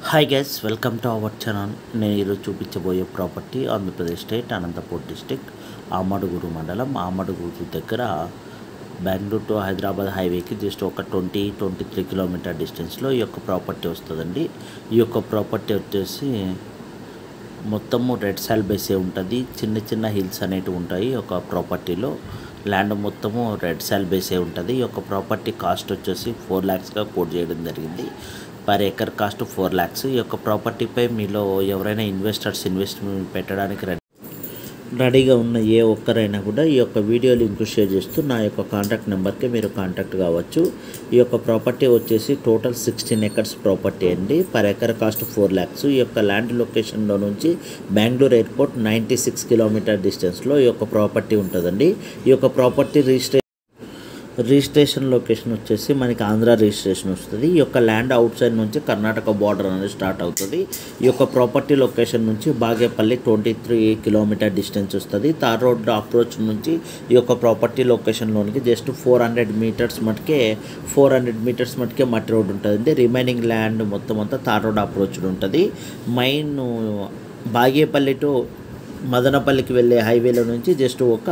hi guys welcome to our channel నేను ఈరోజు చూపించబోయే property Andhra Pradesh state Anantapur district Amadaguru మండలం ఆమడుగురు దగ్గర బెంగళూరు టు హైదరాబాద్ హైవేకి జస్ట్ ఒక ట్వంటీ ట్వంటీ త్రీ కిలోమీటర్ డిస్టెన్స్లో ఈ యొక్క ప్రాపర్టీ వస్తుందండి ఈ యొక్క ప్రాపర్టీ వచ్చేసి మొత్తము రెడ్ సాల్ బేసే ఉంటుంది చిన్న చిన్న హిల్స్ అనేటివి ఉంటాయి ఒక ప్రాపర్టీలో ల్యాండ్ మొత్తము రెడ్ సాల్ బేసే ఉంటుంది ఈ యొక్క ప్రాపర్టీ కాస్ట్ వచ్చేసి ఫోర్ ల్యాక్స్గా కోట్ చేయడం జరిగింది per acre cost four lakhs ఈ యొక్క ప్రాపర్టీపై మీలో ఎవరైనా ఇన్వెస్టర్స్ ఇన్వెస్ట్మెంట్ పెట్టడానికి రెడీ రెడీగా ఉన్న ఏ ఒక్కరైనా కూడా ఈ యొక్క వీడియో లింక్ షేర్ చేస్తూ నా యొక్క కాంటాక్ట్ నెంబర్కి మీరు కాంటాక్ట్ కావచ్చు ఈ యొక్క ప్రాపర్టీ వచ్చేసి టోటల్ సిక్స్టీన్ ఎకర్స్ ప్రాపర్టీ అండి per acre cost four lakhs ఈ యొక్క ల్యాండ్ లొకేషన్లో నుంచి Bengaluru airport ninety six kilometer డిస్టెన్స్లో ఈ యొక్క ప్రాపర్టీ ఉంటుందండి ఈ యొక్క ప్రాపర్టీ రిజిస్ట్రే రిజిస్ట్రేషన్ లొకేషన్ వచ్చేసి మనకి ఆంధ్ర రిజిస్ట్రేషన్ వస్తుంది ఈ యొక్క ల్యాండ్ అవుట్ సైడ్ నుంచి కర్ణాటక బార్డర్ అనేది స్టార్ట్ అవుతుంది ఈ యొక్క ప్రాపర్టీ లొకేషన్ నుంచి Bagepalli twenty three kilometer distance వస్తుంది తార్ రోడ్ అప్రోచ్ నుంచి ఈ యొక్క ప్రాపర్టీ లొకేషన్లోనికి జస్ట్ ఫోర్ హండ్రెడ్ మీటర్స్ మటుకే ఫోర్ హండ్రెడ్ మీటర్స్ మటుకే మట్టి రోడ్ ఉంటుందండి రిమైనింగ్ ల్యాండ్ మొత్తం అంతా తార్ రోడ్ అప్రోచ్ ఉంటుంది మైన్ బాగేపల్లి టు మదనపల్లికి వెళ్ళే హైవేలో నుంచి జస్ట్ ఒక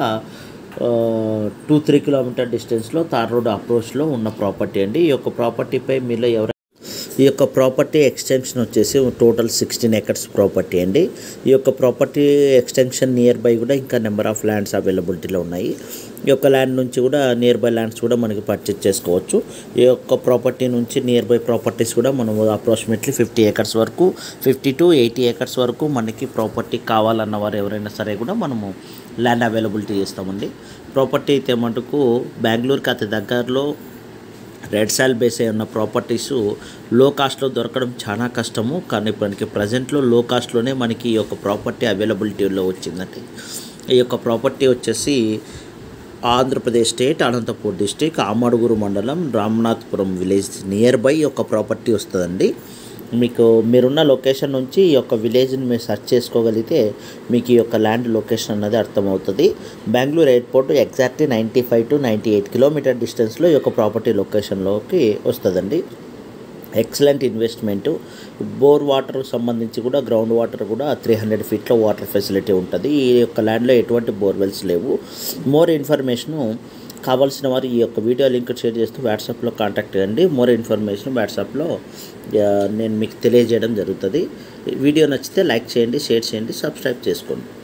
టూ త్రీ కిలోమీటర్ డిస్టెన్స్లో తార్ రోడ్ అప్రోచ్లో ఉన్న ప్రాపర్టీ అండి ఈ యొక్క ప్రాపర్టీపై మీలో ఎవరైనా ఈ యొక్క ప్రాపర్టీ ఎక్స్టెన్షన్ వచ్చేసి టోటల్ సిక్స్టీన్ ఎకర్స్ ప్రాపర్టీ అండి ఈ యొక్క ప్రాపర్టీ ఎక్స్టెన్షన్ నియర్ బై కూడా ఇంకా నెంబర్ ఆఫ్ ల్యాండ్స్ అవైలబిలిటీలో ఉన్నాయి ఈ యొక్క ల్యాండ్ నుంచి కూడా నియర్ బై ల్యాండ్స్ కూడా మనకి పర్చేజ్ చేసుకోవచ్చు ఈ యొక్క ప్రాపర్టీ నుంచి నియర్ బై ప్రాపర్టీస్ కూడా మనం అప్రాక్సిమేట్లీ ఫిఫ్టీ ఏకర్స్ వరకు ఫిఫ్టీ టు ఎయిటీ ఏకర్స్ వరకు మనకి ప్రాపర్టీ కావాలన్న వారు ఎవరైనా సరే కూడా మనము ల్యాండ్ అవైలబిలిటీ చేస్తామండి ప్రాపర్టీ అయితే మటుకు బెంగళూరుకి అతి దగ్గరలో రెడ్ సాల్ బేస్ అయి ఉన్న ప్రాపర్టీస్ లో కాస్ట్లో దొరకడం చాలా కష్టము కానీ మనకి ప్రజెంట్లో లో కాస్ట్లోనే మనకి ఈ యొక్క ప్రాపర్టీ అవైలబిలిటీలో వచ్చిందండి ఈ యొక్క ప్రాపర్టీ వచ్చేసి ఆంధ్రప్రదేశ్ స్టేట్ అనంతపూర్ డిస్టిక్ ఆమడుగురు మండలం రామనాథపురం విలేజ్ నియర్ బై ఒక ప్రాపర్టీ వస్తుందండి మీకు మీరున్న లొకేషన్ నుంచి ఈ యొక్క విలేజ్ని మీరు సెర్చ్ చేసుకోగలిగితే మీకు ఈ యొక్క ల్యాండ్ లొకేషన్ అన్నది అర్థమవుతుంది Bengaluru airport exactly ninety five to ninety eight kilometer డిస్టెన్స్లో ఈ యొక్క ప్రాపర్టీ లొకేషన్లోకి వస్తుందండి ఎక్సలెంట్ ఇన్వెస్ట్మెంట్ బోర్ వాటర్ సంబంధించి కూడా గ్రౌండ్ వాటర్ కూడా త్రీ హండ్రెడ్ ఫీట్లో వాటర్ ఫెసిలిటీ ఉంటుంది ఈ యొక్క ల్యాండ్లో ఎటువంటి బోర్వెల్స్ లేవు మోర్ ఇన్ఫర్మేషను కావాల్సిన వారు ఈ యొక్క వీడియో లింక్ షేర్ చేస్తూ వాట్సాప్లో కాంటాక్ట్ చేయండి మోర్ ఇన్ఫర్మేషన్ వాట్సాప్లో నేను మీకు తెలియజేయడం జరుగుతుంది వీడియో నచ్చితే లైక్ చేయండి షేర్ చేయండి సబ్స్క్రైబ్ చేసుకోండి